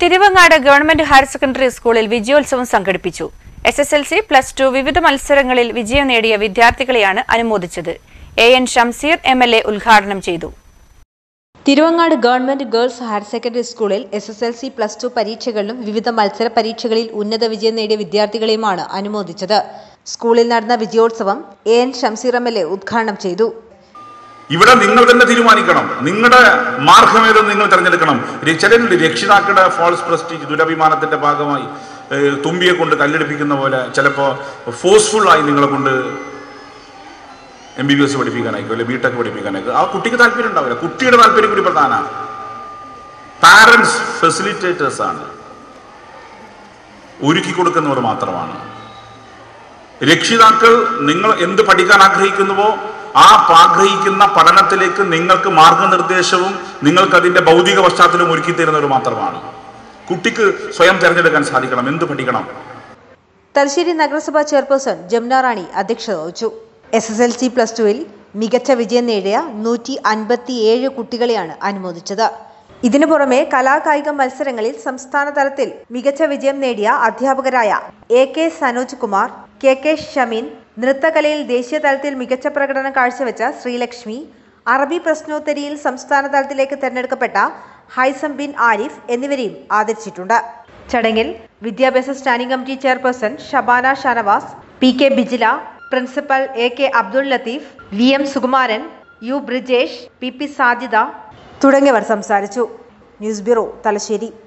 Thiruvangad government higher secondary സ്കൂളിൽ വിജയോത്സവം സംഘടിപ്പിച്ചു S S L C plus two വിവിധ മത്സരങ്ങളിൽ വിജയം നേടിയ വിദ്യാർത്ഥികളെയാണ് അനുമോദിച്ചത് A N Shamseer M L A ഉദ്ഘാടനം ചെയ്തു Thiruvangad government girls higher secondary സ്കൂളിൽ S S L C plus two പരീക്ഷകളിലും വിവിധ മത്സര പരീക്ഷകളിൽ ഉന്നത വിജയം നേടിയ വിദ്യാർത്ഥികളെയുമാണ് അനുമോദിച്ചത് സ്കൂളിൽ നടന്ന വിജയോത്സവം A N Shamseer M L A ഉദ്ഘാടനം ചെയ്തു ഇവിടെ നിങ്ങൾ തന്നെ തീരുമാനിക്കണം നിങ്ങളുടെ മാർഗമേതെന്ന് നിങ്ങൾ തിരഞ്ഞെടുക്കണം ര- ചിലരുണ്ട് രക്ഷിതാക്കളുടെ ഫോൾസ് പ്രസ്റ്റീജ് ദുരഭിമാനത്തിന്റെ ഭാഗമായി ഏഹ്, തുമ്പിയെ കൊണ്ട് കല്ലെടുപ്പിക്കുന്ന പോലെ ചിലപ്പോൾ ഫോഴ്സ്ഫുൾ ആയി നിങ്ങളെ കൊണ്ട് എം ബി ബി എസ് പഠിപ്പിക്കാനായിരിക്കും അല്ലെങ്കിൽ ബി ടെക് പഠിപ്പിക്കാനായിരിക്കും ആ കുട്ടിക്ക് താല്പര്യം ഉണ്ടാവില്ല കുട്ടിയുടെ താല്പര്യം കൂടി പ്രധാനമാണ് പാരൻസ് ഫെസിലിറ്റേറ്റേഴ്സ് ആണ് ഒരുക്കി കൊടുക്കുന്നവർ മാത്രമാണ് രക്ഷിതാക്കൾ നിങ്ങൾ എന്ത് പഠിക്കാൻ ആഗ്രഹിക്കുന്നുവോ ആ ആഗ്രഹിക്കുന്ന പഠനത്തിലേക്ക് നിങ്ങൾക്ക് മാർഗനിർദ്ദേശവും നിങ്ങൾക്ക് അതിന്റെ ഭൗതിക പശ്ചാത്തലവും ഒരുക്കി തരുന്നവർ മാത്രമാണ് കുട്ടിക്ക് സ്വയം തിരഞ്ഞെടുക്കാൻ സാധിക്കണം എന്ത് പഠിക്കണം തലശ്ശേരി നഗരസഭാ ചെയർപേഴ്സൺ ജമുന റാണി അധ്യക്ഷത വഹിച്ചു S S L C plus ടുവിൽ മികച്ച വിജയം നേടിയ നൂറ്റി അൻപത്തിയേഴ് കുട്ടികളെയാണ് അനുമോദിച്ചത് ഇതിനു പുറമെ കലാകായിക മത്സരങ്ങളിൽ സംസ്ഥാന തലത്തിൽ മികച്ച വിജയം നേടിയ അധ്യാപകരായ A K Sanoj Kumar K K Shameen നൃത്തകലയിൽ ദേശീയ തലത്തിൽ മികച്ച പ്രകടനം കാഴ്ചവെച്ച ശ്രീലക്ഷ്മി അറബി പ്രശ്നോത്തരിയിൽ സംസ്ഥാന തലത്തിലേക്ക് തെരഞ്ഞെടുക്കപ്പെട്ട ഹൈസം ബിൻ ആരിഫ് എന്നിവരെയും ആദരിച്ചിട്ടുണ്ട് ചടങ്ങിൽ വിദ്യാഭ്യാസ standing committee chairperson Shabana Shanavas P K Bijila principal A K Abdul Latheef V M Sukumaran U Brijesh P P Sajida തുടങ്ങിയവർ സംസാരിച്ചു ന്യൂസ് ബ്യൂറോ തലശ്ശേരി